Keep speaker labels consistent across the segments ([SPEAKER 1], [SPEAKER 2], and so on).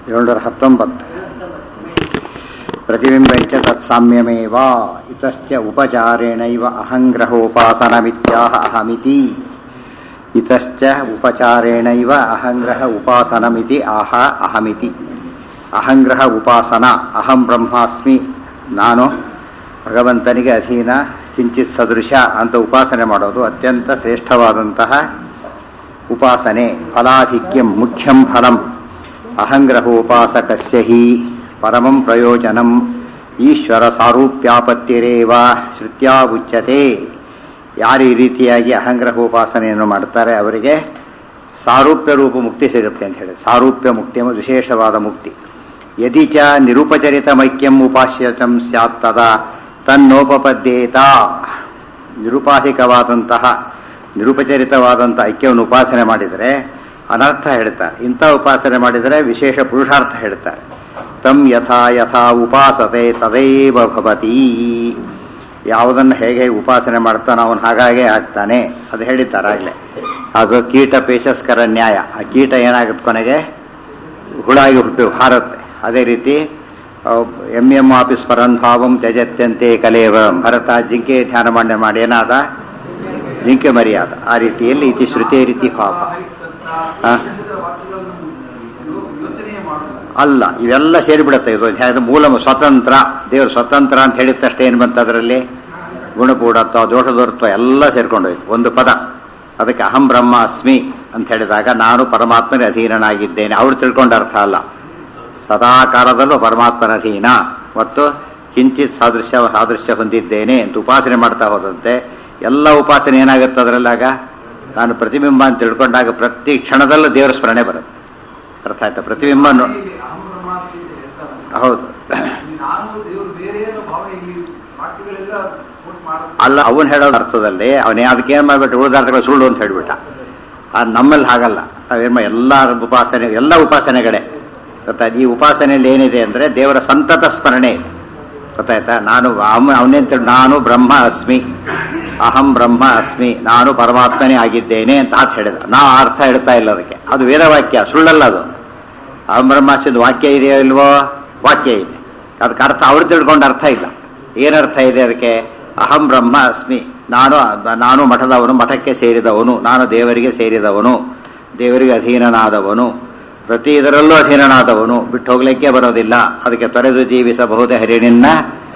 [SPEAKER 1] ಏಳ್ನೂರ ಹತ್ತೊಂಬತ್ತು ಪ್ರತಿಬಿಂಬಂಚ ತತ್ಸಾಮ್ಯಮೇವ ಇತಶ್ಚ ಉಪಚಾರೇಣೈವ ಅಹಂಗ್ರಹೋಪಾಸನಮಿತ್ಯಾಹ ಅಹಮಿತಿ ಇತಶ್ಚ ಉಪಚಾರೇಣೈವ ಅಹಂಗ್ರಹ ಉಪಾಸನಮಿತಿ ಆಹ ಅಹಮಿತಿ ಅಹಂಗ್ರಹ ಉಪಾಸನ ಅಹಂ ಬ್ರಹ್ಮಾಸ್ಮಿ ನಾನು ಭಗವಂತನಿಗೆ ಅಧೀನ ಕಿಂಚಿತ್ ಸದೃಶ ಅಂತ ಉಪಾಸನೆ ಮಾಡೋದು ಅತ್ಯಂತ ಶ್ರೇಷ್ಠವಾದಂತಹ ಉಪಾಸನೆ ಫಲಾಧಿಕ್ಯಂ ಮುಖ್ಯಂ ಫಲಂ ಅಹಂಗ್ರಹೋಪಾಸಕಸ್ಯ ಹಿ ಪರಮಂ ಪ್ರಯೋಜನಂ ಈಶ್ವರ ಸಾರೂಪ್ಯಾಪತ್ತಿರೇವ ಶ್ರುತ್ಯಾವುಚ್ಯತೆ ಯಾರು ಈ ರೀತಿಯಾಗಿ ಅಹಂಗ್ರಹೋಪಾಸನೆಯನ್ನು ಮಾಡ್ತಾರೆ ಅವರಿಗೆ ಸಾರೂಪ್ಯ ರೂಪ ಮುಕ್ತಿ ಸಿಗುತ್ತೆ ಅಂತ ಹೇಳಿ ಸಾರೂಪ್ಯ ಮುಕ್ತಿ ಎಂಬುದು ವಿಶೇಷವಾದ ಮುಕ್ತಿ ಯದಿ ಚ ನಿರುಪಚರಿತಮೈಕ್ಯಂ ಉಪಾಸ್ಯತಂ ಸ್ಯಾತ್ ತದಾ ತನ್ನೋಪಪದ್ಯೇತ ನಿರುಪಾಸಿಕವಾದಂತಹ ನಿರುಪಚರಿತವಾದಂಥ ಐಕ್ಯವನ್ನು ಉಪಾಸನೆ ಮಾಡಿದರೆ ಅನರ್ಥ ಹೇಳ್ತಾರೆ ಇಂಥ ಉಪಾಸನೆ ಮಾಡಿದರೆ ವಿಶೇಷ ಪುರುಷಾರ್ಥ ಹೇಳ್ತಾರೆ ತಂ ಯಥಾ ಯಥಾ ಉಪಾಸತೆ ತದೈವ ಭವತಿ ಯಾವುದನ್ನು ಹೇಗೆ ಹೇಗೆ ಉಪಾಸನೆ ಮಾಡ್ತಾನೋ ಅವನು ಹಾಗಾಗೆ ಆಗ್ತಾನೆ ಅದು ಹೇಳಿದ್ದಾರಾಗಲೇ ಅದು ಕೀಟ ಪೇಶಸ್ಕರ ನ್ಯಾಯ ಆ ಕೀಟ ಏನಾಗುತ್ತೆ ಕೊನೆಗೆ ಹುಳಾಗಿ ಹುಟ್ಟು ಹಾರುತ್ತೆ ಅದೇ ರೀತಿ ಎಂ ಎಂ ಆಫೀಸ್ ಪರಂಭಾವಂ ತ್ಯಜತ್ಯಂತೆ ಕಲೇವ ಭರತ ಜಿಂಕೆ ಧ್ಯಾನ ಮಾಡಿ ಮಾಡಿ ಏನಾದ ಜಿಂಕೆ ಮರಿಯಾದ ಆ ರೀತಿಯಲ್ಲಿ ಇತಿ ಶ್ರುತಿ ರೀತಿ ಪಾಪ ಆ? ಅಲ್ಲ ಇವೆಲ್ಲ ಸೇರಿಬಿಡುತ್ತೆ ಇದು ಇದು ಮೂಲ ಸ್ವತಂತ್ರ ದೇವರು ಸ್ವತಂತ್ರ ಅಂತ ಹೇಳಿದ ತಕ್ಷಣ ಏನು ಬಂತು ಅದರಲ್ಲಿ ಗುಣಪೂಢತ್ವ ದೋಷದೋರ್ತ್ವ ಎಲ್ಲ ಸೇರ್ಕೊಂಡೋಯ್ತು ಒಂದು ಪದ ಅದಕ್ಕೆ ಅಹಂ ಬ್ರಹ್ಮ ಅಸ್ಮಿ ಅಂತ ಹೇಳಿದಾಗ ನಾನು ಪರಮಾತ್ಮನ ಅಧೀನನಾಗಿದ್ದೇನೆ ಅವ್ರು ತಿಳ್ಕೊಂಡ ಅರ್ಥ ಅಲ್ಲ ಸದಾಕಾಲದಲ್ಲೂ ಪರಮಾತ್ಮನ ಅಧೀನ ಮತ್ತು ಕಿಂಚಿತ್ ಸಾದೃಶ್ಯ ಸಾದೃಶ್ಯ ಹೊಂದಿದ್ದೇನೆ ಅಂತ ಉಪಾಸನೆ ಮಾಡ್ತಾ ಹೋದಂತೆ ಎಲ್ಲ ಉಪಾಸನೆ ಏನಾಗುತ್ತೆ ಅದರಲ್ಲಾಗ ನಾನು ಪ್ರತಿಬಿಂಬ ಅಂತ ತಿಳ್ಕೊಂಡಾಗ ಪ್ರತಿ ಕ್ಷಣದಲ್ಲೂ ದೇವರ ಸ್ಮರಣೆ ಬರುತ್ತೆ ಅರ್ಥ ಆಯ್ತಾ ಪ್ರತಿಬಿಂಬ ನೋ-
[SPEAKER 2] ಅಹಂ ಬ್ರಹ್ಮಾಸ್ಮಿ ಅಂತ ಹೇಳ್ತಾರಲ್ಲ.
[SPEAKER 1] ಹೌದು
[SPEAKER 2] ಇಲ್ಲಿ ನಾನು ದೇವರು ಬೇರೆ ಏನೋ ಭಾವನೆ ಇಲ್ಲಿ ವಾಕ್ಯಗಳೆಲ್ಲ ಕೋಟ್ ಮಾಡುತ್ತೆ
[SPEAKER 1] ಅಲ್ಲ ಅವನು ಹೇಳೋ ಅರ್ಥದಲ್ಲಿ ಅವನೇ ಅದಕ್ಕೆ ಏನು ಮಾಡ್ಬಿಟ್ಟು ಉಳಿದ ಅರ್ಥಗಳು ಸುಳ್ಳು ಅಂತ ಹೇಳ್ಬಿಟ್ಟ ಆ ನಮ್ಮಲ್ಲಿ ಹಾಗಲ್ಲ ನಾವೇನು ಎಲ್ಲ ಉಪಾಸನೆ ಎಲ್ಲ ಉಪಾಸನೆಗಳೇ ಗೊತ್ತಾ ಈ ಉಪಾಸನೆಯಲ್ಲಿ ಏನಿದೆ ಅಂದರೆ ದೇವರ ಸಂತತ ಸ್ಮರಣೆ ಇದೆ ಗೊತ್ತಾಯ್ತಾ ನಾನು ಅವನೇಂತ ನಾನು ಬ್ರಹ್ಮ ಅಸ್ಮಿ ಅಹಂ ಬ್ರಹ್ಮ ಅಸ್ಮಿ ನಾನು ಪರಮಾತ್ಮನೇ ಆಗಿದ್ದೇನೆ ಅಂತ ಆತ ಹೇಳಿದ ನಾವು ಅರ್ಥ ಹೇಳ್ತಾ ಇಲ್ಲ ಅದಕ್ಕೆ ಅದು ವೇದವಾಕ್ಯ ಸುಳ್ಳಲ್ಲ ಅದು ಅಹಂ ಬ್ರಹ್ಮಾಸ್ಮಿದ ವಾಕ್ಯ ಇದೆಯೋ ಇಲ್ವೋ ವಾಕ್ಯ ಇದೆ ಅದಕ್ಕೆ ಅರ್ಥ ಅವ್ರು ತಿಳ್ಕೊಂಡ ಅರ್ಥ ಇಲ್ಲ ಏನರ್ಥ ಇದೆ ಅದಕ್ಕೆ ಅಹಂ ಬ್ರಹ್ಮ ಅಸ್ಮಿ ನಾನು ನಾನು ಮಠದವನು ಮಠಕ್ಕೆ ಸೇರಿದವನು ನಾನು ದೇವರಿಗೆ ಸೇರಿದವನು ದೇವರಿಗೆ ಅಧೀನನಾದವನು ಪ್ರತಿ ಇದರಲ್ಲೂ ಅಧೀನನಾದವನು ಬಿಟ್ಟು ಹೋಗ್ಲಿಕ್ಕೆ ಬರೋದಿಲ್ಲ ಅದಕ್ಕೆ ತೊರೆದು ಜೀವಿಸಬಹುದೇ ಹರಿಣಿನ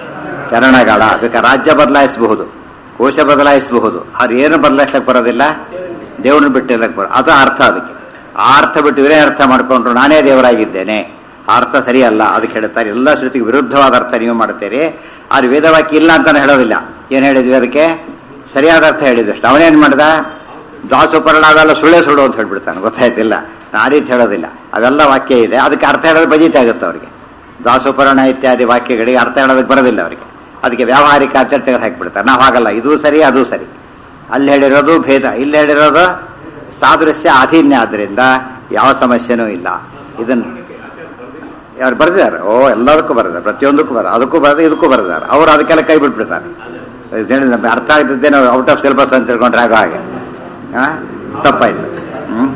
[SPEAKER 1] ಚರಣಗಳ ಅದಕ್ಕೆ ರಾಜ್ಯ ಬದಲಾಯಿಸಬಹುದು ಕೋಶ ಬದಲಾಯಿಸಬಹುದು ಅದು ಏನು ಬದಲಾಯಿಸಕ್ಕೆ ಬರೋದಿಲ್ಲ ದೇವ್ರನ್ನ ಬಿಟ್ಟಿಲ್ಲಕ್ಕೆ ಬರೋ ಅದು ಅರ್ಥ ಅದಕ್ಕೆ ಆ ಅರ್ಥ ಬಿಟ್ಟು ಇವರೇ ಅರ್ಥ ಮಾಡಿಕೊಂಡ್ರು ನಾನೇ ದೇವರಾಗಿದ್ದೇನೆ ಆ ಅರ್ಥ ಸರಿಯಲ್ಲ ಅದಕ್ಕೆ ಹೇಳ್ತಾರೆ ಎಲ್ಲ ಶ್ರುತಿಗೆ ವಿರುದ್ಧವಾದ ಅರ್ಥ ನೀವು ಮಾಡ್ತೀರಿ ಆದ್ರೆ ವೇದವಾಕ್ಯ ಇಲ್ಲ ಅಂತ ಹೇಳೋದಿಲ್ಲ ಏನು ಹೇಳಿದ್ವಿ ಅದಕ್ಕೆ ಸರಿಯಾದ ಅರ್ಥ ಹೇಳಿದಷ್ಟು ಅವನೇನು ಮಾಡ್ದ ದಾಸೋಪರಣ ಅವೆಲ್ಲ ಸುಳ್ಳೆ ಸುಳ್ಳು ಅಂತ ಹೇಳ್ಬಿಡ್ತಾನೆ ಗೊತ್ತಾಯ್ತಿಲ್ಲ ಆ ರೀತಿ ಹೇಳೋದಿಲ್ಲ ಅವೆಲ್ಲ ವಾಕ್ಯ ಇದೆ ಅದಕ್ಕೆ ಅರ್ಥ ಹೇಳೋದು ಬಜೀತೆ ಆಗುತ್ತೆ ಅವರಿಗೆ ದಾಸೋಪರಣ ಇತ್ಯಾದಿ ವಾಕ್ಯಗಳಿಗೆ ಅರ್ಥ ಹೇಳೋದಕ್ಕೆ ಬರೋದಿಲ್ಲ ಅವರಿಗೆ ಅದಕ್ಕೆ ವ್ಯಾವಹಾರಿಕ ಅಂತ ತೆಗೆದು ಹಾಕಿಬಿಡ್ತಾರೆ ನಾವು ಹಾಗಲ್ಲ ಇದು ಸರಿ ಅದು ಸರಿ ಅಲ್ಲಿ ಹೇಳಿರೋದು ಭೇದ ಇಲ್ಲಿ ಹೇಳಿರೋದು ಸಾದೃಶ್ಯ ಅಧೀನ್ಯ ಆದ್ರಿಂದ ಯಾವ ಸಮಸ್ಯೆನೂ ಇಲ್ಲ ಇದನ್ನು ಯಾರು ಬರೆದಿದ್ದಾರೆ ಓ ಎಲ್ಲದಕ್ಕೂ ಬರೆದಾರೆ ಪ್ರತಿಯೊಂದಕ್ಕೂ ಬರ ಅದಕ್ಕೂ ಬರೆದ ಇದಕ್ಕೂ ಬರೆದಾರೆ ಅವ್ರು ಅದಕ್ಕೆಲ್ಲ ಕೈ ಬಿಟ್ಬಿಡ್ತಾರೆ ಇದ್ ಹೇಳಿ ನಮ್ಗೆ ಅರ್ಥ ಆಗ್ತಿದ್ದೇನೆ ಔಟ್ ಆಫ್ ಸಿಲೆಬಸ್ ಅಂತ ತಿಳ್ಕೊಂಡ್ರೆ ಆಗೋ ಹಾಗೆ ಆ? ತಪ್ಪಾಯ್ತು ಹ್ಮ್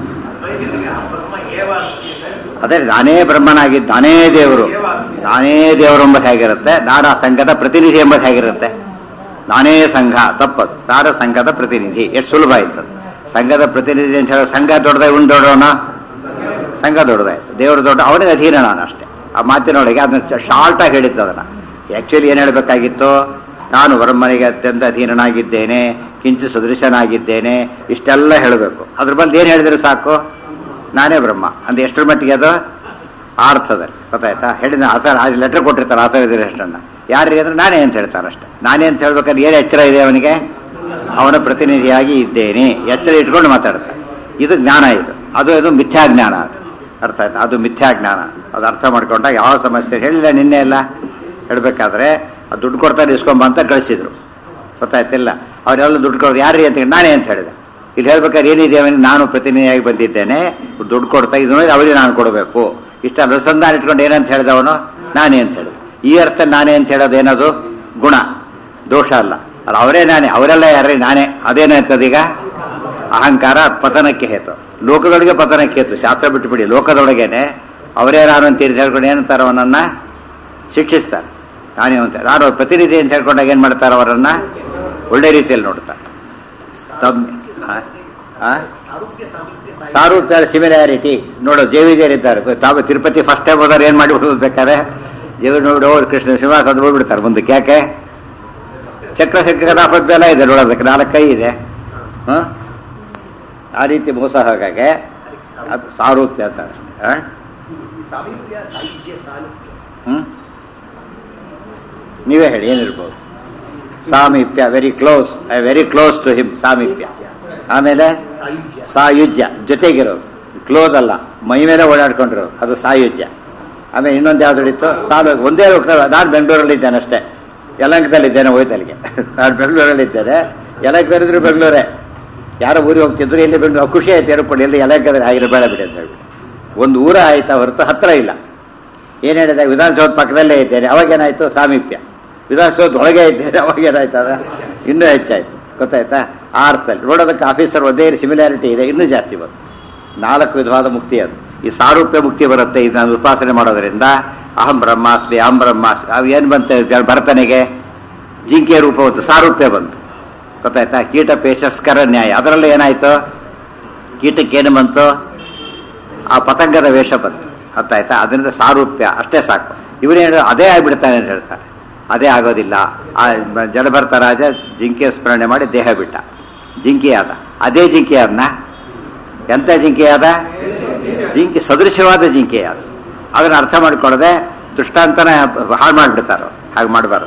[SPEAKER 1] ಅದೇ ನಾನೇ ಬ್ರಹ್ಮನಾಗಿದ್ದು ನಾನೇ ದೇವರು ನಾನೇ ದೇವರು ಎಂಬುದು ಹೇಗಿರುತ್ತೆ ನಾನು ಆ ಸಂಘದ ಪ್ರತಿನಿಧಿ ಎಂಬುದು ಹೇಗಿರುತ್ತೆ ನಾನೇ ಸಂಘ ತಪ್ಪದು ನಾನು ಸಂಘದ ಪ್ರತಿನಿಧಿ ಎಷ್ಟು ಸುಲಭ ಆಯ್ತು ಸಂಘದ ಪ್ರತಿನಿಧಿ ಅಂತ ಹೇಳೋ ಸಂಘ ದೊಡ್ಡದ ಇವ್ನು ದೊಡ್ಡವನ ಸಂಘ ದೊಡ್ಡದಾಯ್ತು ದೇವರು ದೊಡ್ಡ ಅವನಿಗೆ ಅಧೀನ ನಾನು ಅಷ್ಟೇ ಆ ಮಾತಿನೊಳಗೆ ಅದನ್ನ ಶಾರ್ಟಾಗಿ ಹೇಳಿದ್ದು ಅದನ್ನ ಆ್ಯಕ್ಚುಲಿ ಏನು ಹೇಳಬೇಕಾಗಿತ್ತು ನಾನು ಬ್ರಹ್ಮನಿಗೆ ಅತ್ಯಂತ ಅಧೀನನಾಗಿದ್ದೇನೆ ಕಿಂಚು ಸದೃಶನಾಗಿದ್ದೇನೆ ಇಷ್ಟೆಲ್ಲ ಹೇಳಬೇಕು ಅದ್ರ ಬಲ್ಲಿ ಏನು ಹೇಳಿದ್ರೆ ಸಾಕು ನಾನೇ ಬ್ರಹ್ಮ ಅಂತ ಎಷ್ಟರ ಮಟ್ಟಿಗೆ ಅದು ಆ ಅರ್ಥದಲ್ಲಿ ಗೊತ್ತಾಯ್ತಾ ಹೇಳಿದ ಆತ ಲೆಟರ್ ಕೊಟ್ಟಿರ್ತಾರೆ ಆತ ಎಷ್ಟನ್ನ ಯಾರಿಗೆ ಅಂದ್ರೆ ನಾನೇ ಅಂತ ಹೇಳ್ತಾನೆ ಅಷ್ಟೇ ನಾನೇ ಅಂತ ಹೇಳ್ಬೇಕಾದ್ರೆ ಏನು ಎಚ್ಚರ ಇದೆ ಅವನಿಗೆ ಅವನ ಪ್ರತಿನಿಧಿಯಾಗಿ ಇದ್ದೇನೆ ಎಚ್ಚರ ಇಟ್ಕೊಂಡು ಮಾತಾಡ್ತಾನೆ ಇದು ಜ್ಞಾನ ಇದು ಅದು ಇದು ಮಿಥ್ಯಾ ಜ್ಞಾನ ಅದು ಅರ್ಥ ಆಯ್ತಾ ಅದು ಮಿಥ್ಯಾ ಜ್ಞಾನ ಅದು ಅರ್ಥ ಮಾಡ್ಕೊಂಡಾಗ ಯಾವ ಸಮಸ್ಯೆ ಹೇಳಿಲ್ಲ ನಿನ್ನೆ ಎಲ್ಲ ಹೇಳಬೇಕಾದ್ರೆ ಅದು ದುಡ್ಡು ಕೊಡ್ತಾರೆ ಇಸ್ಕೊಂಬ ಅಂತ ಕಳಿಸಿದ್ರು ಗೊತ್ತಾಯ್ತಿಲ್ಲ ಅವರೆಲ್ಲ ದುಡ್ಡು ಕೊಡೋದು ಯಾರ್ರಿ ಅಂತ ನಾನೇ ಅಂತ ಹೇಳಿದೆ ಇಲ್ಲಿ ಹೇಳ್ಬೇಕಾದ್ರೆ ಏನಿದೆ ಅವನಿಗೆ ನಾನು ಪ್ರತಿನಿಧಿಯಾಗಿ ಬಂದಿದ್ದೇನೆ ದುಡ್ಡು ಕೊಡ್ತಾ ಇದು ನೋಡಿ ಅವರಿಗೆ ನಾನು ಕೊಡಬೇಕು ಇಷ್ಟ ಅನುಸಂಧಾನ ಇಟ್ಕೊಂಡು ಏನಂತ ಹೇಳಿದವನು ನಾನೇ ಅಂತ ಹೇಳಿದ ಈ ಅರ್ಥ ನಾನೇ ಅಂತ ಹೇಳೋದು ಏನದು ಗುಣ ದೋಷ ಅಲ್ಲ ಅಲ್ಲ ಅವರೇ ನಾನೇ ಅವರೆಲ್ಲ ಯಾರೇ ನಾನೇ ಅದೇನಾಯ್ತದೀಗ ಅಹಂಕಾರ ಪತನಕ್ಕೆ ಹೇತು ಲೋಕದೊಳಗೆ ಪತನಕ್ಕೆ ಹೇತು ಶಾಸ್ತ್ರ ಬಿಟ್ಟುಬಿಡಿ ಲೋಕದೊಳಗೇನೆ ಅವರೇ ನಾನು ಅಂತ ಹೇಳ್ಕೊಂಡು ಏನಂತಾರೆ ಅವನನ್ನ ಶಿಕ್ಷಿಸ್ತಾರೆ ನಾನೇ ಅಂತ ನಾನು ಅವ್ರ ಪ್ರತಿನಿಧಿ ಅಂತ ಹೇಳ್ಕೊಂಡಾಗ ಏನು ಮಾಡ್ತಾರೆ ಅವರನ್ನ ಒಳ್ಳೆ ರೀತಿಯಲ್ಲಿ ನೋಡ್ತಾರೆ ತಮ್ಮ ಆ? ಸಾರೂಪ್ಯ ಸಿಮಿಲಾರಿಟಿ ನೋಡು ಜೇವಿಜರ್ ಇದ್ದಾರೆ ತಾವು ತಿರುಪತಿ ಫಸ್ಟ್ ಟೈಮ್ ಹೋದವ್ರು ಏನು ಮಾಡಿ ಬೇಕಾದ್ರೆ ಜೇವಿ ನೋಡು ಅವ್ರು ಕೃಷ್ಣ ಶ್ರೀನಿವಾಸ ಅದು ಹೋಗ್ಬಿಡ್ತಾರೆ ಮುಂದಕ್ಕೆ ಯಾಕೆ ಚಕ್ರ ಚಕ್ರ ಕಥಾಪದ್ಯ ಇದೆ ನೋಡೋದಕ್ಕೆ ನಾಲ್ಕು ಕೈ ಇದೆ ಹ? ಆ ರೀತಿ ಮೋಸ ಹಾಗಾಗಿ ಅದು ಸಾರೂಪ್ಯ ಅಂತಾರೆ ಹ?
[SPEAKER 3] ಸಾಮೀಪ್ಯ ಸಾಹಿತ್ಯ ಸಾಲುಪ್ಯ
[SPEAKER 1] ಹ್ಮ್? ನೀವೇ ಹೇಳಿ ಏನಿರ್ಬೋದು ಸಾಮೀಪ್ಯ very close very close to him ಸಾಮೀಪ್ಯ ಆಮೇಲೆ
[SPEAKER 3] ಸಾಯುಜ್ಯ
[SPEAKER 1] ಸಾಯುಜ್ಯ ಜೊತೆಗಿರೋದು ಕ್ಲೋಸ್ ಅಲ್ಲ ಮೈ ಮೇಲೆ ಓಡಾಡ್ಕೊಂಡಿರೋದು ಅದು ಸಾಯುಜ್ಯ ಆಮೇಲೆ ಇನ್ನೊಂದು ಯಾವ್ದು ಹಿಡಿತು ಸಾಲು ಒಂದೇ ಹೋಗ್ತಾರೆ ನಾನು ಬೆಂಗಳೂರಲ್ಲಿ ಇದ್ದೇನೆ ಅಷ್ಟೇ ಯಲಂಕದಲ್ಲಿದ್ದೇನೆ ಹೋಯ್ತಲ್ಲಿಗೆ ನಾನು ಬೆಂಗಳೂರಲ್ಲಿ ಇದ್ದೇನೆ ಯಲಂಕದಲ್ಲಿದ್ರು ಬೆಂಗಳೂರೇ ಯಾರೋ ಊರಿಗೆ ಹೋಗ್ತಿದ್ರು ಎಲ್ಲಿ ಬೆಂಗಳೂರು ಖುಷಿ ಆಯ್ತು ಏರ್ಪಡಿ ಎಲ್ಲಿ ಯಲಂಕದಲ್ಲಿ ಆಗಿರೋ ಬೇಡ ಬಿಡಿ ಅಂತ ಹೇಳ್ಬಿಟ್ಟು ಒಂದು ಊರ ಆಯ್ತಾ ಹೊರತು ಹತ್ರ ಇಲ್ಲ ಏನು ಹೇಳಿದೆ ವಿಧಾನಸೌಧ ಪಕ್ಕದಲ್ಲೇ ಇದ್ದೇನೆ ಅವಾಗೇನಾಯ್ತು ಸಾಮೀಪ್ಯ ವಿಧಾನಸೌಧ ಒಳಗೆ ಇದ್ದೇನೆ ಅವಾಗೇನಾಯ್ತು ಅದ ಇನ್ನೂ ಹೆಚ್ಚಾಯ್ತು ಗೊತ್ತಾಯ್ತಾ ಆ ಅರ್ಥದಲ್ಲಿ ನೋಡೋದಕ್ಕೆ ಆಫೀಸರ್ ಒಂದೇ ಸಿಮಿಲಾರಿಟಿ ಇದೆ ಇನ್ನೂ ಜಾಸ್ತಿ ಬಂತು ನಾಲ್ಕು ವಿಧವಾದ ಮುಕ್ತಿ ಅದು ಈ ಸಾರೂಪ್ಯ ಮುಕ್ತಿ ಬರುತ್ತೆ ಇದನ್ನು ಉಪಾಸನೆ ಮಾಡೋದ್ರಿಂದ ಅಹಂ ಬ್ರಹ್ಮಾಸ್ಮಿ ಅಹಂ ಬ್ರಹ್ಮಾಸ್ಮಿ ಅವು ಏನು ಬಂತು ಭರತನಿಗೆ ಜಿಂಕೆ ರೂಪ ಬಂತು ಸಾರೂಪ್ಯ ಬಂತು ಗೊತ್ತಾಯ್ತಾ ಕೀಟ ಪೇಶಸ್ಕರ ನ್ಯಾಯ ಅದರಲ್ಲಿ ಏನಾಯ್ತು ಕೀಟಕ್ಕೇನು ಬಂತು ಆ ಪತಂಗದ ವೇಷ ಬಂತು ಅರ್ಥಾಯ್ತಾ ಅದರಿಂದ ಸಾರೂಪ್ಯ ಅಷ್ಟೇ ಸಾಕು ಇವನೇನು ಅದೇ ಆಗ್ಬಿಡ್ತಾನೆ ಅಂತ ಹೇಳ್ತಾರೆ ಅದೇ ಆಗೋದಿಲ್ಲ ಆ ಜಡಭರತ ರಾಜ ಜಿಂಕೆ ಸ್ಮರಣೆ ಮಾಡಿ ದೇಹ ಬಿಟ್ಟ ಜಿಂಕೆ ಆದ ಅದೇ ಜಿಂಕೆ ಆದ್ನ ಎಂತ ಜಿಂಕೆ ಆದ ಜಿಂಕೆ ಸದೃಶವಾದ ಜಿಂಕೆ ಆದ ಅದನ್ನ ಅರ್ಥ ಮಾಡ್ಕೊಳ್ಳದೆ ದೃಷ್ಟಾಂತನ ಹಾಳು ಮಾಡಿಬಿಡ್ತಾರೋ ಹಾಗೆ ಮಾಡಬಾರ್ದು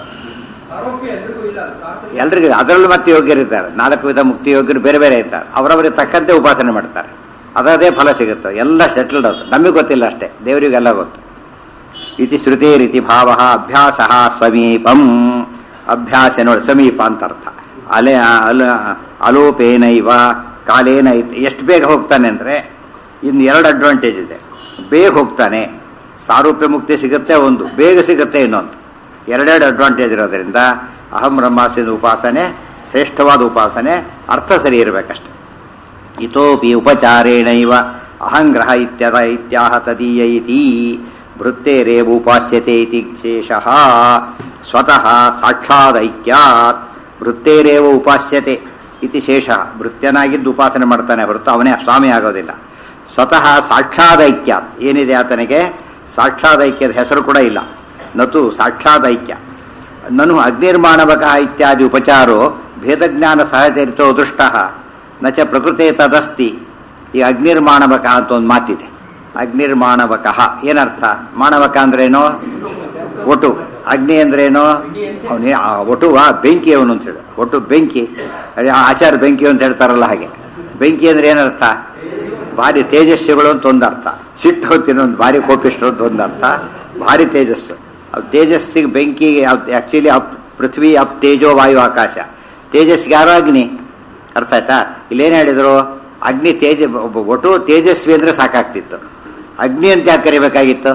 [SPEAKER 1] ಎಲ್ರಿಗೂ ಅದರಲ್ಲೂ ಮತ್ತೆ ಯೋಗ್ಯರಿದ್ದಾರೆ ನಾಲ್ಕು ವಿಧ ಮುಕ್ತಿ ಯೋಗ್ಯರು ಬೇರೆ ಬೇರೆ ಇದ್ದಾರೆ ಅವರವರಿಗೆ ತಕ್ಕಂತೆ ಉಪಾಸನೆ ಮಾಡ್ತಾರೆ ಅದರದೇ ಫಲ ಸಿಗುತ್ತೆ ಎಲ್ಲ ಸೆಟಲ್ಡ್ ಅದು ನಮಗೆ ಗೊತ್ತಿಲ್ಲ ಅಷ್ಟೇ ದೇವರಿಗೆಲ್ಲ ಗೊತ್ತು ಇತಿ ಶ್ರುತಿ ರೀತಿ ಭಾವ ಅಭ್ಯಾಸ ಸಮೀಪಂ ಅಭ್ಯಾಸ ನೋಡಿ ಸಮೀಪ ಅಂತ ಅರ್ಥ ಅಲೆ ಅಲ ಅಲೋಪೇನೈವ ಕಾಲೇನ ಐತಿ ಎಷ್ಟು ಬೇಗ ಹೋಗ್ತಾನೆ ಅಂದರೆ ಇನ್ನು ಎರಡು ಅಡ್ವಾಂಟೇಜ್ ಇದೆ ಬೇಗ ಹೋಗ್ತಾನೆ ಸಾರೂಪ್ಯ ಮುಕ್ತಿ ಸಿಗುತ್ತೆ ಒಂದು ಬೇಗ ಸಿಗುತ್ತೆ ಇನ್ನೊಂದು ಎರಡೆರಡು ಅಡ್ವಾಂಟೇಜ್ ಇರೋದ್ರಿಂದ ಅಹಂ ಬ್ರಹ್ಮಾಸ್ಮಿದ ಉಪಾಸನೆ ಶ್ರೇಷ್ಠವಾದ ಉಪಾಸನೆ ಅರ್ಥ ಸರಿ ಇರಬೇಕಷ್ಟೆ ಇತೋಪಿ ಉಪಚಾರೇಣೈವ ಅಹಂಗ್ರಹ ಇತ್ಯದ ಇತ್ಯಾಹ ತದೀಯ ಇತಿ ಭೃತ್ತೇರೇವುಪಾಸ್ಯತೆ ಇತಿ ಶೇಷಃ ಸ್ವತಃ ಸಾಕ್ಷಾದೈಕ್ಯಾತ್ ಭೃತ್ತೇರೇವ ಉಪಾಸ್ಯತೆ ಇತಿ ಶೇಷ ಭೃತ್ಯನಾಗಿದ್ದು ಉಪಾಸನೆ ಮಾಡ್ತಾನೆ ಹೊರತು ಅವನೇ ಸ್ವಾಮಿ ಆಗೋದಿಲ್ಲ ಸ್ವತಃ ಸಾಕ್ಷಾದೈಕ್ಯಾತ್ ಏನಿದೆ ಆತನಿಗೆ ಸಾಕ್ಷಾದೈಕ್ಯದ ಹೆಸರು ಕೂಡ ಇಲ್ಲ ನತು ಸಾಕ್ಷಾದೈಕ್ಯ ನನು ಅಗ್ನಿರ್ಮಾಣವಕ ಇತ್ಯಾದಿ ಉಪಚಾರೋ ಭೇದಜ್ಞಾನ ಸಹಚರಿತೋ ದೃಷ್ಟ ನ ಚ ಪ್ರಕೃತೆ ತದಸ್ತಿ ಈ ಅಗ್ನಿರ್ಮಾಣವಕ ಅಂತ ಒಂದು ಮಾತಿದೆ ಅಗ್ನಿರ್ಮಾಣವಕ ಏನರ್ಥ ಮಾಣವಕ ಅಂದ್ರೇನು ಒಟು ಅಗ್ನಿ ಅಂದ್ರೇನು ಅವನೇ ಆ ಒಟುವ ಬೆಂಕಿ ಅವನು ಅಂತ ಹೇಳಿ ಒಟ್ಟು ಬೆಂಕಿ ಅದೇ ಆ ಆಚಾರ ಬೆಂಕಿ ಅಂತ ಹೇಳ್ತಾರಲ್ಲ ಹಾಗೆ ಬೆಂಕಿ ಅಂದ್ರೆ ಏನರ್ಥ ಭಾರಿ ತೇಜಸ್ವಿಗಳು ಅಂತ ಒಂದು ಅರ್ಥ ಸಿಟ್ಟು ಹೊತ್ತಿನ ಒಂದು ಭಾರಿ ಕೋಪಿಷ್ಠರು ಅಂತ ಒಂದು ಅರ್ಥ ಭಾರಿ ತೇಜಸ್ಸು ಅವ್ ತೇಜಸ್ಸಿಗೆ ಬೆಂಕಿ ಆಕ್ಚುಲಿ ಅಪ್ ಪೃಥ್ವಿ ಅಪ್ ತೇಜೋ ವಾಯು ಆಕಾಶ ತೇಜಸ್ಸಿಗೆ ಯಾರೋ ಅಗ್ನಿ ಅರ್ಥ ಆಯ್ತಾ ಇಲ್ಲೇನು ಹೇಳಿದ್ರು ಅಗ್ನಿ ತೇಜ ಒಬ್ಬ ಒಟ್ಟು ತೇಜಸ್ವಿ ಅಂದ್ರೆ ಸಾಕಾಗ್ತಿತ್ತು ಅಗ್ನಿ ಅಂತ ಯಾಕೆ ಕರಿಬೇಕಾಗಿತ್ತು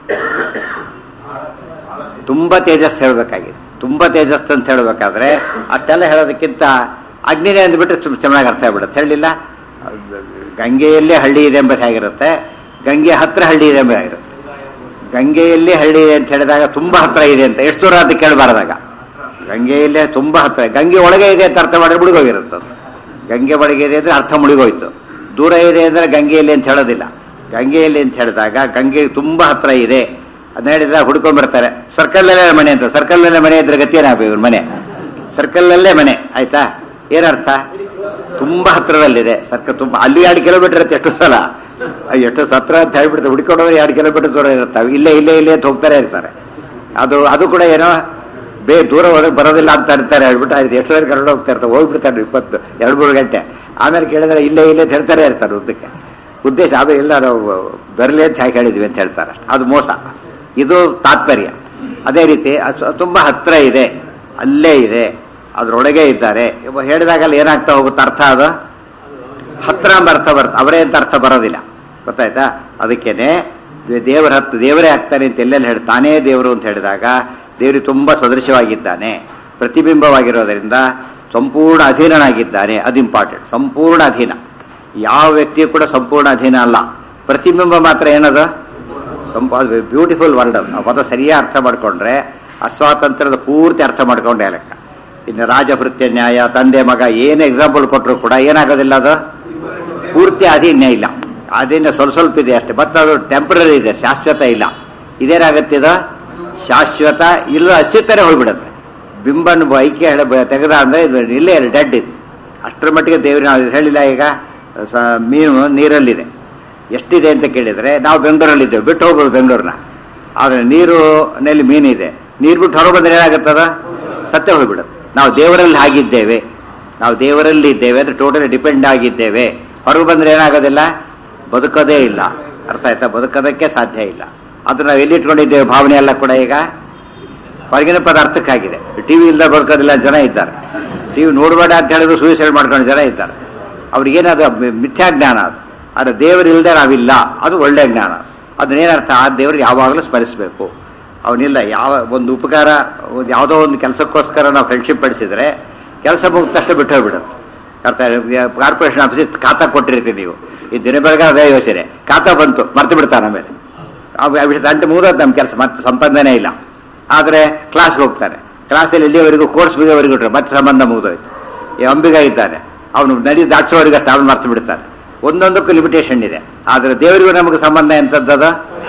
[SPEAKER 1] ತುಂಬ ತೇಜಸ್ ಹೇಳಬೇಕಾಗಿದೆ ತುಂಬ ತೇಜಸ್ ಅಂತ ಹೇಳಬೇಕಾದ್ರೆ ಅಷ್ಟೆಲ್ಲ ಹೇಳೋದಕ್ಕಿಂತ ಅಗ್ನಿನೇ ಅಂದ್ಬಿಟ್ರೆ ತುಂಬ ಚೆನ್ನಾಗಿ ಅರ್ಥ ಆಗ್ಬಿಡುತ್ತೆ ಹೇಳಿಲ್ಲ ಗಂಗೆಯಲ್ಲೇ ಹಳ್ಳಿ ಇದೆ ಎಂಬುದು ಹೇಗಿರುತ್ತೆ ಗಂಗೆ ಹತ್ರ ಹಳ್ಳಿ ಇದೆ ಎಂಬುದು ಆಗಿರುತ್ತೆ ಗಂಗೆಯಲ್ಲಿ ಹಳ್ಳಿ ಇದೆ ಅಂತ ಹೇಳಿದಾಗ ತುಂಬ ಹತ್ರ ಇದೆ ಅಂತ ಎಷ್ಟು ದೂರ ಅಂತ ಕೇಳಬಾರ್ದಾಗ ಗಂಗೆಯಲ್ಲೇ ತುಂಬ ಹತ್ರ ಗಂಗೆ ಒಳಗೆ ಇದೆ ಅಂತ ಅರ್ಥ ಮಾಡಿ ಮುಳುಗೋಗಿರುತ್ತೆ ಅದು. ಗಂಗೆ ಒಳಗೆ ಇದೆ ಅಂದ್ರೆ ಅರ್ಥ ಮುಳುಗೋಯ್ತು ದೂರ ಇದೆ ಅಂದ್ರೆ ಗಂಗೆಯಲ್ಲಿ ಅಂತ ಹೇಳೋದಿಲ್ಲ ಗಂಗೆಯಲ್ಲಿ ಅಂತ ಹೇಳಿದಾಗ ಗಂಗೆ ತುಂಬ ಹತ್ರ ಇದೆ ಅದನ್ನ ಹೇಳಿದಾಗ ಹುಡ್ಕೊಂಡ್ಬರ್ತಾರೆ ಸರ್ಕಲ್ಲಲ್ಲೇ ಮನೆ ಅಂತ ಸರ್ಕಲ್ನಲ್ಲೇ ಮನೆ ಇದ್ರೆ ಗತಿ ಏನಾಗಬೇಕು ಇವ್ರ ಮನೆ ಸರ್ಕಲ್ನಲ್ಲೇ ಮನೆ ಆಯ್ತಾ ಏನರ್ಥ ತುಂಬಾ ಹತ್ರದಲ್ಲಿದೆ ಸರ್ಕಲ್ ತುಂಬ ಅಲ್ಲಿ ಎರಡು ಕಿಲೋಮೀಟರ್ ಇರುತ್ತೆ ಎಷ್ಟು ಸಲ ಅಯ್ಯೋ, ಎಷ್ಟು ಹತ್ರ ಅಂತ ಹೇಳ್ಬಿಡ್ತಾರೆ ಹುಡ್ಕೊಂಡೋದ್ರೆ ಎರಡು ಕಿಲೋಮೀಟರ್ ದೂರ ಇರ್ತಾವೆ ಇಲ್ಲೇ ಇಲ್ಲೇ ಇಲ್ಲೇ ಅಂತ ಹೋಗ್ತಾರೆ ಇರ್ತಾರೆ ಅದು ಅದು ಕೂಡ ಏನೋ ಬೇ ದೂರ ಹೋದ್ರೆ ಬರೋದಿಲ್ಲ ಅಂತ ಇರ್ತಾರೆ ಹೇಳ್ಬಿಟ್ಟು ಅದು ಎಷ್ಟು ಸಲ ಕರ್ಕೊಂಡು ಹೋಗ್ತಾ ಇರ್ತಾರೆ ಹೋಗ್ಬಿಡ್ತಾರೆ ಇಪ್ಪತ್ತು ಎರಡು ಮೂರು ಗಂಟೆ ಆಮೇಲೆ ಕೇಳಿದ್ರೆ ಇಲ್ಲೇ ಇಲ್ಲೇ ಅಂತ ಹೇಳ್ತಾರೆ ಇರ್ತಾರೆ ಉದ್ದಕ್ಕೆ ಉದ್ದೇಶ ಅದು ಇಲ್ಲ ನಾವು ಬರಲಿ ಅಂತ ಹೇಗೆ ಹೇಳಿದ್ವಿ ಅಂತ ಹೇಳ್ತಾರೆ ಅಷ್ಟೆ. ಅದು ಮೋಸ ಇದು ತಾತ್ಪರ್ಯ ಅದೇ ರೀತಿ ಅದು ತುಂಬಾ ಹತ್ರ ಇದೆ ಅಲ್ಲೇ ಇದೆ ಅದರೊಳಗೆ ಇದ್ದಾರೆ ಇವ ಹೇಳಿದಾಗಲ್ಲ ಏನಾಗ್ತಾ ಹೋಗುತ್ತೆ ಅರ್ಥ ಅದು ಹತ್ರ ಎಂಬ ಅರ್ಥ ಬರುತ್ತೆ ಅವರೇ ಅಂತ ಅರ್ಥ ಬರೋದಿಲ್ಲ ಗೊತ್ತಾಯ್ತಾ ಅದಕ್ಕೇನೆ ದೇವರ ಹತ್ತು ದೇವರೇ ಆಗ್ತಾನೆ ಅಂತ ಎಲ್ಲೆಲ್ಲಿ ಹೇಳಿ ತಾನೇ ದೇವರು ಅಂತ ಹೇಳಿದಾಗ ದೇವರು ತುಂಬ ಸದೃಶವಾಗಿದ್ದಾನೆ ಪ್ರತಿಬಿಂಬವಾಗಿರೋದರಿಂದ ಸಂಪೂರ್ಣ ಅಧೀನನಾಗಿದ್ದಾನೆ ಅದು ಇಂಪಾರ್ಟೆಂಟ್ ಸಂಪೂರ್ಣ ಅಧೀನ ಯಾವ ವ್ಯಕ್ತಿಯು ಕೂಡ ಸಂಪೂರ್ಣ ಅಧೀನ ಅಲ್ಲ ಪ್ರತಿಬಿಂಬ ಮಾತ್ರ ಏನದು ಸಂಪ ಬ್ಯೂಟಿಫುಲ್ ವರ್ಡ್ ಅದು ಆ ಪದ ಸರಿಯಾಗಿ ಅರ್ಥ ಮಾಡ್ಕೊಂಡ್ರೆ ಅಸ್ವಾತಂತ್ರ್ಯದ ಪೂರ್ತಿ ಅರ್ಥ ಮಾಡ್ಕೊಂಡೆ ಲೆಕ್ಕ ಇನ್ನು ರಾಜಭೃತ್ಯ ನ್ಯಾಯ ತಂದೆ ಮಗ ಏನು ಎಕ್ಸಾಂಪಲ್ ಕೊಟ್ಟರು ಕೂಡ ಏನಾಗೋದಿಲ್ಲ ಅದು ಪೂರ್ತಿ ಅಧೀನ್ಯ ಇಲ್ಲ ಅಧೀನ್ಯ ಸ್ವಲ್ಪ ಸ್ವಲ್ಪ ಇದೆ ಅಷ್ಟೇ ಮತ್ತು ಅದು ಟೆಂಪ್ರರಿ ಇದೆ ಶಾಶ್ವತ ಇಲ್ಲ ಇದೇನಾಗತ್ತೆ ಇದು ಶಾಶ್ವತ ಇಲ್ಲ ಅಸ್ತಿತ್ವನೇ ಹೋಗ್ಬಿಡುತ್ತೆ ಬಿಂಬನ್ ಐಕ್ಯ ಹೇಳ ತೆಗೆದ ಅಂದರೆ ಇದು ಇಲ್ಲೇ ಡೆಡ್ ಇದು ಅಷ್ಟರ ಮಟ್ಟಿಗೆ ದೇವ್ರ ನಾವು ಹೇಳಿಲ್ಲ ಈಗ ಸ ಮೀನು ನೀರಲ್ಲಿದೆ ಎಷ್ಟಿದೆ ಅಂತ ಕೇಳಿದರೆ ನಾವು ಬೆಂಗಳೂರಲ್ಲಿದ್ದೇವೆ ಬಿಟ್ಟು ಹೋಗ್ಬೋದು ಬೆಂಗಳೂರನ್ನ ಆದರೆ ನೀರಿನಲ್ಲಿ ಮೀನಿದೆ ನೀರು ಬಿಟ್ಟು ಹೊರ ಬಂದರೆ ಏನಾಗುತ್ತದ ಸತ್ಯ ಹೋಗ್ಬಿಡುತ್ತೆ ನಾವು ದೇವರಲ್ಲಿ ಆಗಿದ್ದೇವೆ ನಾವು ದೇವರಲ್ಲಿ ಇದ್ದೇವೆ ಅಂದರೆ ಟೋಟಲಿ ಡಿಪೆಂಡ್ ಆಗಿದ್ದೇವೆ ಹೊರಗೆ ಬಂದರೆ ಏನಾಗೋದಿಲ್ಲ ಬದುಕೋದೇ ಇಲ್ಲ ಅರ್ಥ ಆಯ್ತಾ ಬದುಕೋದಕ್ಕೆ ಸಾಧ್ಯ ಇಲ್ಲ ಅದು ನಾವು ಎಲ್ಲಿ ಇಟ್ಕೊಂಡಿದ್ದೇವೆ ಭಾವನೆ ಎಲ್ಲ ಕೂಡ ಈಗ ಹೊರಗಿನ ಪದಾರ್ಥಕ್ಕಾಗಿದೆ ಟಿ ವಿ ಇಲ್ಲದೆ ಬದುಕೋದಿಲ್ಲ ಜನ ಇದ್ದಾರೆ ಟಿ ವಿ ನೋಡಬೇಡ ಅಂತ ಹೇಳಿದ್ರು ಸೂಸೈಡ್ ಮಾಡ್ಕೊಂಡು ಜನ ಇದ್ದಾರೆ ಅವ್ರಿಗೇನದು ಮಿಥ್ಯಾ ಜ್ಞಾನ ಅದು ಆದರೆ ದೇವರಿಲ್ಲದೆ ನಾವಿಲ್ಲ ಅದು ಒಳ್ಳೆಯ ಜ್ಞಾನ ಅದನ್ನೇನರ್ಥ ಆ ದೇವ್ರಿಗೆ ಯಾವಾಗಲೂ ಸ್ಮರಿಸಬೇಕು ಅವನಿಲ್ಲ ಯಾವ ಒಂದು ಉಪಕಾರ ಒಂದು ಯಾವುದೋ ಒಂದು ಕೆಲಸಕ್ಕೋಸ್ಕರ ನಾವು ಫ್ರೆಂಡ್ಶಿಪ್ ಪಡಿಸಿದ್ರೆ ಕೆಲಸ ಮುಗಿದ ತಕ್ಷಣ ಬಿಟ್ಟು ಹೋಗ್ಬಿಡುತ್ತೆ ಅರ್ಥ ಕಾರ್ಪೊರೇಷನ್ ಆಫೀಸಿಗೆ ಖಾತಾ ಕೊಟ್ಟಿರ್ತೀವಿ ನೀವು ಈ ದಿನ ಬೆಳಗ್ಗೆ ಅದೇ ಯೋಚನೆ ಖಾತಾ ಬಂತು ಮರ್ತು ಬಿಡ್ತಾನೆ ಆಮೇಲೆ ಗಂಟೆ ಮುಗಿದೋದು ನಮ್ಮ ಕೆಲಸ ಮತ್ತೆ ಸಂಬಂಧನೇ ಇಲ್ಲ ಆದರೆ ಕ್ಲಾಸ್ಗೆ ಹೋಗ್ತಾನೆ ಕ್ಲಾಸಲ್ಲಿ ಎಲ್ಲಿವರೆಗೂ ಕೋರ್ಸ್ ಮುಗಿಯೋವರೆಗೂ ಇಟ್ಟರೆ ಮತ್ತೆ ಸಂಬಂಧ ಮುಗಿದೋಯ್ತು ಈ ಅಂಬಿಗ ಇದ್ದಾನೆ ಅವನು ನದಿ ದಾಟಿಸೋವರೆಗೆ ಅಷ್ಟು ಅವನು ಮರ್ತು ಬಿಡ್ತಾನೆ ಒಂದೊಂದಕ್ಕೂ ಲಿಮಿಟೇಷನ್ ಇದೆ ಆದರೆ ದೇವರಿಗೂ ನಮಗೆ ಸಂಬಂಧ ಎಂಥದ್ದದ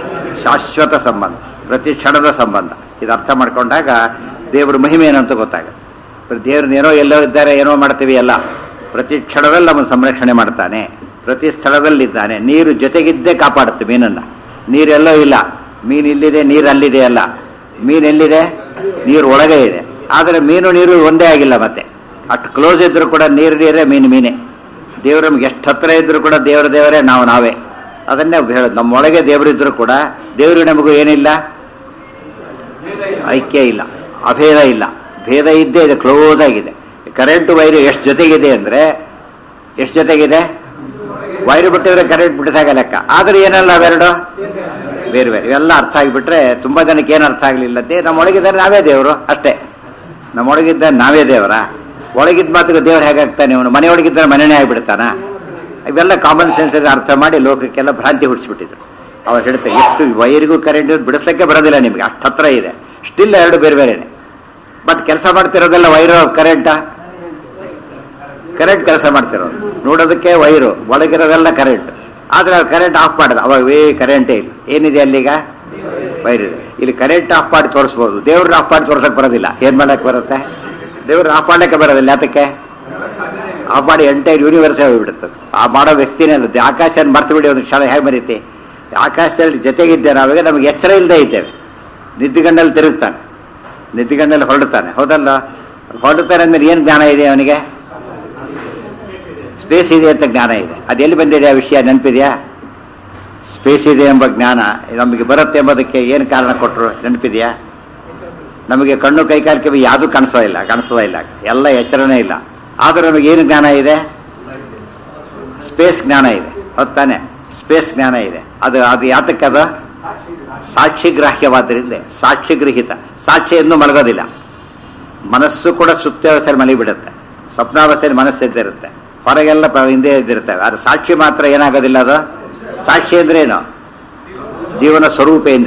[SPEAKER 1] ಶಾಶ್ವತ ಸಂಬಂಧ ಪ್ರತಿ ಕ್ಷಣದ ಸಂಬಂಧ ಇದು ಅರ್ಥ ಮಾಡ್ಕೊಂಡಾಗ ದೇವರ ಮಹಿಮೆ ಏನಂತ ಗೊತ್ತಾಗುತ್ತೆ ದೇವ್ರನ್ನ ಏನೋ ಎಲ್ಲೋ ಇದ್ದಾರೆ ಏನೋ ಮಾಡ್ತೀವಿ ಎಲ್ಲ ಪ್ರತಿ ಕ್ಷಣದಲ್ಲಿ ನಮ್ಮನ್ನು ಸಂರಕ್ಷಣೆ ಮಾಡ್ತಾನೆ ಪ್ರತಿ ಸ್ಥಳದಲ್ಲಿದ್ದಾನೆ ನೀರು ಜೊತೆಗಿದ್ದೇ ಕಾಪಾಡುತ್ತೆ ಮೀನನ್ನು ನೀರೆಲ್ಲೋ ಇಲ್ಲ ಮೀನು ಇಲ್ಲಿದೆ ನೀರು ಅಲ್ಲಿದೆ ಅಲ್ಲ ಮೀನು ಎಲ್ಲಿದೆ ನೀರು ಒಳಗೆ ಇದೆ ಆದರೆ ಮೀನು ನೀರು ಒಂದೇ ಆಗಿಲ್ಲ ಮತ್ತೆ ಅಷ್ಟು ಕ್ಲೋಸ್ ಇದ್ರೂ ಕೂಡ ನೀರು ನೀರೇ ಮೀನು ಮೀನೇ ದೇವರು ನಮ್ಗೆ ಎಷ್ಟು ಹತ್ರ ಇದ್ರೂ ಕೂಡ ದೇವರ ದೇವರೇ ನಾವು ನಾವೇ ಅದನ್ನೇ ಹೇಳೋದು ನಮ್ಮ ಒಳಗೆ ದೇವರಿದ್ರೂ ಕೂಡ ದೇವರು ನಮಗೂ ಏನಿಲ್ಲ ಐಕ್ಯ ಇಲ್ಲ ಅಭೇದ ಇಲ್ಲ ಭೇದ ಇದ್ದೇ ಇದೆ ಕ್ಲೋಸ್ ಆಗಿದೆ ಕರೆಂಟ್ ವೈರು ಎಷ್ಟು ಜೊತೆಗಿದೆ ಅಂದರೆ ಎಷ್ಟು ಜೊತೆಗಿದೆ ವೈರು ಬಿಟ್ಟಿದ್ರೆ ಕರೆಂಟ್ ಬಿಟ್ಟಿದಾಗ ಲೆಕ್ಕ ಆದರೆ ಏನಲ್ಲ ಅವೆರಡು ಬೇರೆ ಬೇರೆ ಇವೆಲ್ಲ ಅರ್ಥ ಆಗಿಬಿಟ್ರೆ ತುಂಬ ಜನಕ್ಕೆ ಏನು ಅರ್ಥ ಆಗಲಿಲ್ಲದ್ದೇ ನಮ್ಮ ಒಳಗಿದ್ದಾರೆ ನಾವೇ ದೇವರು ಅಷ್ಟೇ ನಮ್ಮ ಒಳಗಿದ್ದ ನಾವೇ ದೇವರ ಒಳಗಿದ್ದ ಮಾತ್ರ ದೇವ್ರು ಹೇಗಾಗ್ತಾನೆ ಅವನು ಮನೆ ಒಳಗಿದ್ದರೆ ಮನೆನೇ ಆಗಿಬಿಡ್ತಾನ ಇವೆಲ್ಲ ಕಾಮನ್ ಸೆನ್ಸ್ ಅರ್ಥ ಮಾಡಿ ಲೋಕಕ್ಕೆಲ್ಲ ಭ್ರಾಂತಿ ಹುಟ್ಟಿಸ್ಬಿಟ್ಟಿದ್ರು ಅವಾಗ ಹೇಳ್ತಾರೆ ಎಷ್ಟು ವೈರಿಗೂ ಕರೆಂಟ್ ಬಿಡಿಸ್ಲಿಕ್ಕೆ ಬರೋದಿಲ್ಲ ನಿಮಗೆ ಅಷ್ಟು ಹತ್ರ ಇದೆ ಸ್ಟಿಲ್ ಎರಡು ಬೇರೆ ಬೇರೆನೆ ಬಟ್ ಕೆಲಸ ಮಾಡ್ತಿರೋದೆಲ್ಲ ವೈರು ಕರೆಂಟಾ ಕರೆಂಟ್ ಕೆಲಸ ಮಾಡ್ತಿರೋದು ನೋಡೋದಕ್ಕೆ ವೈರು ಒಳಗಿರೋದೆಲ್ಲ ಕರೆಂಟ್ ಆದರೆ ಕರೆಂಟ್ ಆಫ್ ಮಾಡೋದು ಅವಾಗ ವೇ ಕರೆಂಟೇ ಇಲ್ಲ ಏನಿದೆ ಅಲ್ಲಿಗ ವೈರ್ ಇದೆ ಇಲ್ಲಿ ಕರೆಂಟ್ ಆಫ್ ಮಾಡಿ ತೋರಿಸ್ಬೋದು ದೇವ್ರನ್ನ ಆಫ್ ಮಾಡಿ ತೋರ್ಸಕ್ಕೆ ಬರೋದಿಲ್ಲ ಏನು ಮಾಡಕ್ಕೆ ಬರುತ್ತೆ ದೇವ್ರನ್ನ ಆಫ್ ಮಾಡ್ಲಿಕ್ಕೆ ಬರೋದಿಲ್ಲ ಯಾತಕ್ಕೆ ಆಫ್ ಮಾಡಿ ಎಂಟೈರ್ ಯೂನಿವರ್ಸೇ ಹೋಗ್ಬಿಡುತ್ತದೆ ಆ ಮಾಡೋ ವ್ಯಕ್ತಿನೇ ಅಲ್ಲ ಆಕಾಶ ಮರ್ತು ಬಿಡಿ ಒಂದು ಕ್ಷಣ ಹೇಗೆ ಮರೀತಿ ಆಕಾಶದಲ್ಲಿ ಜೊತೆಗಿದ್ದೆ ನಾವಾಗ ನಮಗೆ ಎಚ್ಚರ ಇಲ್ಲದೆ ಇದ್ದೇವೆ ನಿದ್ದಿಗಣ್ಣಲ್ಲಿ ತಿರುಗ್ತಾನೆ ನಿದ್ದಿಗಣ್ಣಲ್ಲಿ ಹೊರಡ್ತಾನೆ ಹೌದಲ್ಲ ಹೊರಡ್ತಾನೆ ಅಂದ್ಮೇಲೆ ಏನು ಜ್ಞಾನ ಇದೆ ಅವನಿಗೆ ಸ್ಪೇಸ್ ಇದೆ ಅಂತ ಜ್ಞಾನ ಇದೆ ಅದೆಲ್ಲಿ ಬಂದಿದೆ ಆ ವಿಷಯ ನೆನಪಿದೆಯಾ ಸ್ಪೇಸ್ ಇದೆ ಎಂಬ ಜ್ಞಾನ ನಮಗೆ ಬರುತ್ತೆ ಎಂಬುದಕ್ಕೆ ಏನು ಕಾರಣ ಕೊಟ್ಟರು ನೆನಪಿದೆಯಾ ನಮಗೆ ಕಣ್ಣು ಕೈ ಕಾಲು ಕಿವಿ ಯಾವುದೂ ಕಾಣಿಸೋದಿಲ್ಲ ಇಲ್ಲ ಕಾಣಿಸೋದೇ ಇಲ್ಲ ಎಲ್ಲ ಎಚ್ಚರನೇ ಇಲ್ಲ ಆದರೂ ನಮಗೆ ಏನು ಜ್ಞಾನ ಇದೆ ಸ್ಪೇಸ್ ಜ್ಞಾನ ಇದೆ ಹೌದ್ ತಾನೆ ಸ್ಪೇಸ್ ಜ್ಞಾನ ಇದೆ ಅದು ಅದು ಯಾತಕ್ಕೆ ಅದು ಸಾಕ್ಷಿಗ್ರಾಹ್ಯವಾದ್ದರಿಂದ ಸಾಕ್ಷಿಗೃಹಿತ ಸಾಕ್ಷಿ ಎಂದು ಮಲಗೋದಿಲ್ಲ ಮನಸ್ಸು ಕೂಡ ಸುಪ್ತಾವಸ್ಥೆಯಲ್ಲಿ ಮಲಗಿಬಿಡುತ್ತೆ ಸ್ವಪ್ನಾವಸ್ಥೆಯಲ್ಲಿ ಮನಸ್ಸು ಎದ್ದಿರುತ್ತೆ ಹೊರಗೆಲ್ಲ ಪ- ಹಿಂದೆ ಎದ್ದಿರ್ತವೆ ಆದರೆ ಸಾಕ್ಷಿ ಮಾತ್ರ ಏನಾಗೋದಿಲ್ಲ ಅದು ಸಾಕ್ಷಿ ಅಂದ್ರೇನು ಜೀವನ ಸ್ವರೂಪ ಎಂದ್ರೆ